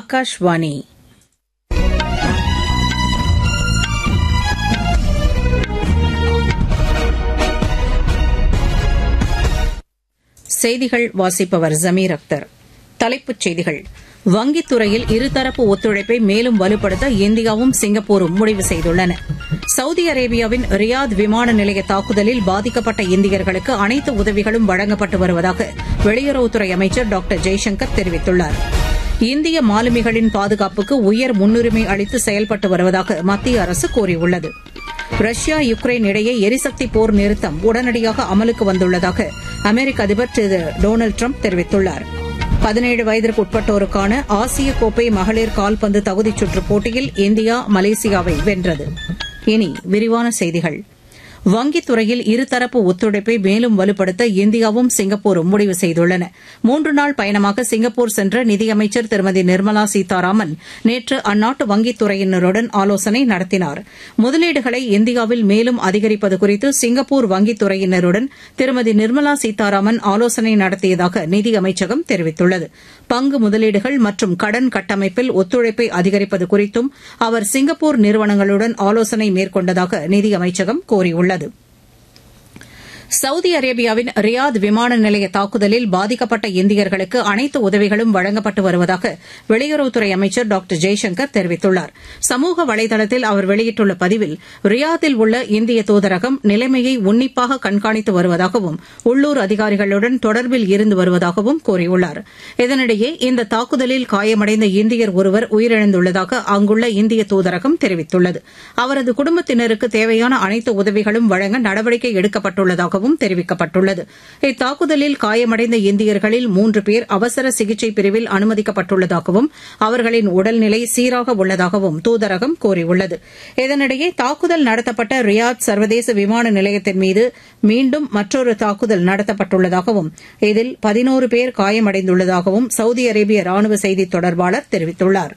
ஆகாஷ்வாணி செய்திகள் வாசிப்பவர் ஜமீர் அக்தர் தலைப்புச் செய்திகள் வங்கித் துறையில் இருதரப்பு ஒத்துழைப்பை மேலும் வலுப்படுத்த இந்தியாவும் சிங்கப்பூரும் முடிவு செய்துள்ளன சவுதி அரேபியாவின் ரியாத் விமான நிலைய தாக்குதலில் பாதிக்கப்பட்ட இந்தியர்களுக்கு அனைத்து உதவிகளும் வழங்கப்பட்டு வருவதாக வெளியுறவுத்துறை அமைச்சர் டாக்டர் ஜெய்சங்கர் தெரிவித்துள்ளார் இந்திய மாலுமிகளின் பாதுகாப்புக்கு உயர் முன்னுரிமை அளித்து செயல்பட்டு வருவதாக மத்திய அரசு கூறியுள்ளது ரஷ்யா யுக்ரைன் இடையே எரிசக்தி போர் நிறுத்தம் உடனடியாக அமலுக்கு வந்துள்ளதாக அமெரிக்க அதிபர் திரு டொனால்டு ட்ரம்ப் தெரிவித்துள்ளார் பதினேழு வயதிற்கு உட்பட்டோருக்கான ஆசிய கோப்பை மகளிர் கால்பந்து தகுதிச் சுற்றுப் போட்டியில் இந்தியா மலேசியாவை வென்றது இனி விரிவான செய்திகள் வங்கித் துறையில் இருதரப்பு ஒத்துழைப்பை மேலும் வலுப்படுத்த இந்தியாவும் சிங்கப்பூரும் முடிவு செய்துள்ளன மூன்று நாள் பயணமாக சிங்கப்பூர் சென்ற நிதியமைச்சர் திருமதி நிர்மலா சீதாராமன் நேற்று அந்நாட்டு வங்கித் துறையினருடன் ஆலோசனை நடத்தினார் முதலீடுகளை இந்தியாவில் மேலும் அதிகரிப்பது குறித்து சிங்கப்பூர் வங்கித் துறையினருடன் திருமதி நிர்மலா சீதாராமன் ஆலோசனை நடத்தியதாக நிதியமைச்சகம் தெரிவித்துள்ளது பங்கு முதலீடுகள் மற்றும் கடன் கட்டமைப்பில் ஒத்துழைப்பை அதிகரிப்பது குறித்தும் அவர் சிங்கப்பூர் நிறுவனங்களுடன் ஆலோசனை மேற்கொண்டதாக நிதியமைச்சகம் கூறியுள்ளது சவுதி அரேபியாவின் ரியாத் விமான நிலைய தாக்குதலில் பாதிக்கப்பட்ட இந்தியர்களுக்கு அனைத்து உதவிகளும் வழங்கப்பட்டு வருவதாக வெளியுறவுத்துறை அமைச்சர் டாக்டர் ஜெய்சங்கர் தெரிவித்துள்ளார் சமூக வலைதளத்தில் அவர் வெளியிட்டுள்ள பதிவில் ரியாத்தில் உள்ள இந்திய தூதரகம் நிலைமையை உன்னிப்பாக கண்காணித்து வருவதாகவும் உள்ளூர் அதிகாரிகளுடன் தொடர்பில் இருந்து வருவதாகவும் கூறியுள்ளார் இதனிடையே இந்த தாக்குதலில் காயமடைந்த இந்தியர் ஒருவர் உயிரிழந்துள்ளதாக அங்குள்ள இந்திய தூதரகம் தெரிவித்துள்ளது அவரது குடும்பத்தினருக்கு தேவையான அனைத்து உதவிகளும் வழங்க நடவடிக்கை எடுக்கப்பட்டுள்ளதாக உள்ளதாகவும் தெரிவிக்கப்பட்டுள்ளது இத்தாக்குதலில் காயமடைந்த இந்தியர்களில் மூன்று பேர் அவசர சிகிச்சை பிரிவில் அனுமதிக்கப்பட்டுள்ளதாகவும் அவர்களின் உடல்நிலை சீராக உள்ளதாகவும் தூதரகம் கூறியுள்ளது இதனிடையே தாக்குதல் நடத்தப்பட்ட ரியாத் சர்வதேச விமான நிலையத்தின் மீது மீண்டும் மற்றொரு தாக்குதல் நடத்தப்பட்டுள்ளதாகவும் இதில் பதினோரு பேர் காயமடைந்துள்ளதாகவும் சவுதி அரேபிய ராணுவ செய்தித் தொடர்பாளர் தெரிவித்துள்ளாா்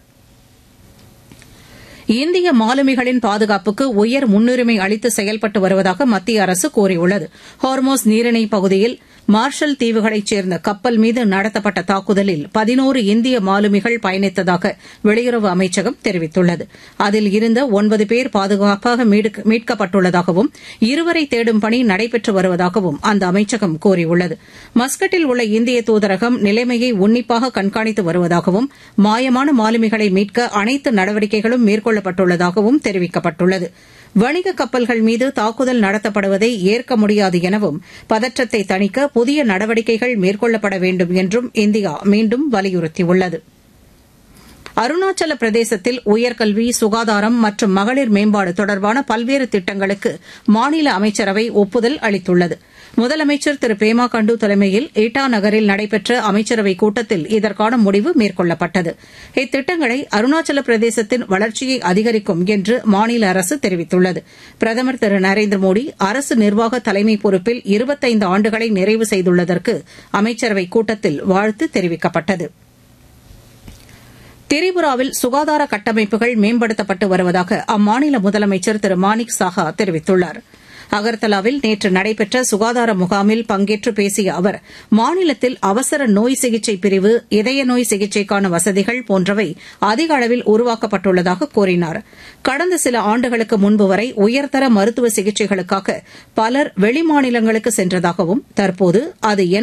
இந்திய மாலுமிகளின் பாதுகாப்புக்கு உயர் முன்னுரிமை அளித்து செயல்பட்டு வருவதாக மத்திய அரசு கூறியுள்ளது ஹார்மோஸ் நீரிணை பகுதியில் மார்ஷல் தீவுகளைச் சேர்ந்த கப்பல் மீது நடத்தப்பட்ட தாக்குதலில் பதினோரு இந்திய மாலுமிகள் பயணித்ததாக வெளியுறவு அமைச்சகம் தெரிவித்துள்ளது அதில் இருந்த ஒன்பது பேர் பாதுகாப்பாக மீட்கப்பட்டுள்ளதாகவும் இருவரை தேடும் பணி நடைபெற்று வருவதாகவும் அந்த அமைச்சகம் கூறியுள்ளது மஸ்கட்டில் உள்ள இந்திய தூதரகம் நிலைமையை உன்னிப்பாக கண்காணித்து வருவதாகவும் மாயமான மாலுமிகளை மீட்க அனைத்து நடவடிக்கைகளும் மேற்கொள்ளப்பட்டுள்ளதாகவும் தெரிவிக்கப்பட்டுள்ளது வணிக கப்பல்கள் மீது தாக்குதல் நடத்தப்படுவதை ஏற்க முடியாது எனவும் பதற்றத்தை தணிக்க புதிய நடவடிக்கைகள் மேற்கொள்ளப்பட வேண்டும் என்றும் இந்தியா மீண்டும் வலியுறுத்தியுள்ளது அருணாச்சல பிரதேசத்தில் உயர்கல்வி சுகாதாரம் மற்றும் மகளிர் மேம்பாடு தொடர்பான பல்வேறு திட்டங்களுக்கு மாநில அமைச்சரவை ஒப்புதல் அளித்துள்ளது முதலமைச்சர் திரு பேமா கண்டு தலைமையில் ஈட்டா நகரில் நடைபெற்ற அமைச்சரவைக் கூட்டத்தில் இதற்கான முடிவு மேற்கொள்ளப்பட்டது இத்திட்டங்களை அருணாச்சல பிரதேசத்தின் வளர்ச்சியை அதிகரிக்கும் என்று மாநில அரசு தெரிவித்துள்ளது பிரதமர் திரு நரேந்திர மோடி அரசு நிர்வாக தலைமை பொறுப்பில் இருபத்தைந்து ஆண்டுகளை நிறைவு செய்துள்ளதற்கு அமைச்சரவைக் கூட்டத்தில் வாழ்த்து தெரிவிக்கப்பட்டது திரிபுராவில் சுகாதார கட்டமைப்புகள் மேம்படுத்தப்பட்டு வருவதாக அம்மாநில முதலமைச்சர் திரு மாணிக் சாஹா தெரிவித்துள்ளார் அகர்தலாவில் நேற்று நடைபெற்ற சுகாதார முகாமில் பங்கேற்று பேசிய அவர் மாநிலத்தில் அவசர நோய் சிகிச்சை பிரிவு இதய நோய் சிகிச்சைக்கான வசதிகள் போன்றவை அதிக அளவில் உருவாக்கப்பட்டுள்ளதாக கூறினார் கடந்த சில ஆண்டுகளுக்கு முன்பு வரை உயர்தர மருத்துவ சிகிச்சைகளுக்காக பலர் வெளிமாநிலங்களுக்கு சென்றதாகவும் தற்போது அது